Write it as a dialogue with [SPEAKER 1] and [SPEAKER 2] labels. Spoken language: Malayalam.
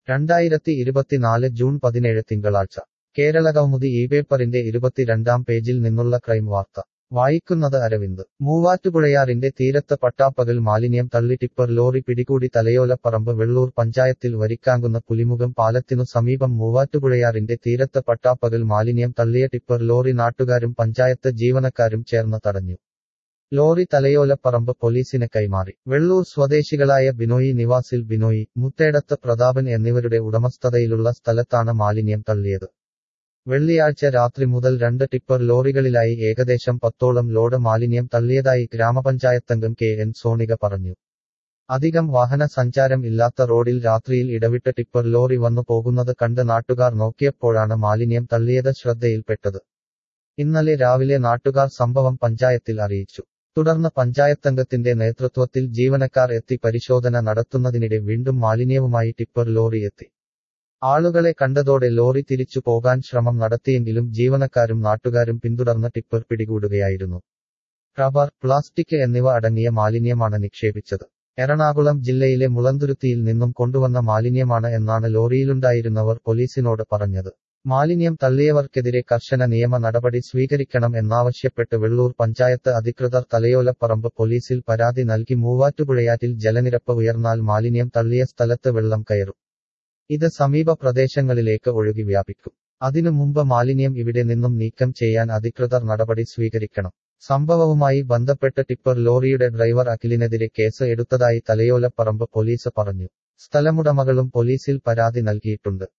[SPEAKER 1] രണ്ടായിരത്തി ഇരുപത്തിനാല് ജൂൺ പതിനേഴ് തിങ്കളാഴ്ച കേരളകൗമുദി ഈ പേപ്പറിന്റെ ഇരുപത്തിരണ്ടാം പേജിൽ നിന്നുള്ള ക്രൈം വാർത്ത വായിക്കുന്നത് അരവിന്ദ് മൂവാറ്റുപുഴയാറിന്റെ തീരത്ത് പട്ടാപ്പകൽ മാലിന്യം തള്ളി ടിപ്പർ ലോറി പിടികൂടി തലയോലപ്പറമ്പ് വെള്ളൂർ പഞ്ചായത്തിൽ വരിക്കാങ്കുന്ന പുലിമുഖം പാലത്തിനു സമീപം മൂവാറ്റുപുഴയാറിന്റെ തീരത്ത് പട്ടാപ്പകൽ മാലിന്യം തള്ളിയ ടിപ്പർ ലോറി നാട്ടുകാരും പഞ്ചായത്ത് ജീവനക്കാരും ചേർന്ന് തടഞ്ഞു ലോറി തലയോലപ്പറമ്പ് പോലീസിന് കൈമാറി വെള്ളൂർ സ്വദേശികളായ ബിനോയി നിവാസിൽ ബിനോയി മുത്തേടത്ത് പ്രതാപൻ എന്നിവരുടെ ഉടമസ്ഥതയിലുള്ള സ്ഥലത്താണ് മാലിന്യം തള്ളിയത് വെള്ളിയാഴ്ച രാത്രി മുതൽ രണ്ട് ടിപ്പർ ലോറികളിലായി ഏകദേശം പത്തോളം ലോഡ് മാലിന്യം തള്ളിയതായി ഗ്രാമപഞ്ചായത്തംഗം കെ എൻ സോണിക പറഞ്ഞു അധികം വാഹന സഞ്ചാരം ഇല്ലാത്ത റോഡിൽ രാത്രിയിൽ ഇടവിട്ട് ടിപ്പർ ലോറി വന്നു പോകുന്നത് കണ്ട് നാട്ടുകാർ നോക്കിയപ്പോഴാണ് മാലിന്യം തള്ളിയത് ശ്രദ്ധയിൽപ്പെട്ടത് ഇന്നലെ രാവിലെ നാട്ടുകാർ സംഭവം പഞ്ചായത്തിൽ അറിയിച്ചു തുടർന്ന് പഞ്ചായത്തംഗത്തിന്റെ നേതൃത്വത്തിൽ ജീവനക്കാർ എത്തി പരിശോധന നടത്തുന്നതിനിടെ വീണ്ടും മാലിന്യവുമായി ടിപ്പർ ലോറി എത്തി ആളുകളെ കണ്ടതോടെ ലോറി തിരിച്ചു പോകാൻ ശ്രമം നടത്തിയെങ്കിലും ജീവനക്കാരും നാട്ടുകാരും പിന്തുടർന്ന് ടിപ്പർ പിടികൂടുകയായിരുന്നു റബ്ബർ പ്ലാസ്റ്റിക് എന്നിവ അടങ്ങിയ മാലിന്യമാണ് നിക്ഷേപിച്ചത് എറണാകുളം ജില്ലയിലെ മുളന്തുരുത്തിയിൽ നിന്നും കൊണ്ടുവന്ന മാലിന്യമാണ് എന്നാണ് ലോറിയിലുണ്ടായിരുന്നവർ പോലീസിനോട് പറഞ്ഞത് മാലിന്യം തള്ളിയവർക്കെതിരെ കർശന നിയമ നടപടി സ്വീകരിക്കണം എന്നാവശ്യപ്പെട്ട് വെള്ളൂർ പഞ്ചായത്ത് അധികൃതർ തലയോലപ്പറമ്പ് പോലീസിൽ പരാതി നൽകി മൂവാറ്റുപുഴയാറ്റിൽ ജലനിരപ്പ് ഉയർന്നാൽ മാലിന്യം തള്ളിയ സ്ഥലത്ത് വെള്ളം കയറും ഇത് സമീപ പ്രദേശങ്ങളിലേക്ക് ഒഴുകി വ്യാപിക്കും അതിനു മുമ്പ് മാലിന്യം ഇവിടെ നിന്നും നീക്കം ചെയ്യാൻ അധികൃതർ നടപടി സ്വീകരിക്കണം സംഭവവുമായി ബന്ധപ്പെട്ട് ടിപ്പർ ലോറിയുടെ ഡ്രൈവർ അഖിലിനെതിരെ കേസ് എടുത്തതായി തലയോലപ്പറമ്പ് പോലീസ് പറഞ്ഞു സ്ഥലമുടമകളും പോലീസിൽ പരാതി നൽകിയിട്ടുണ്ട്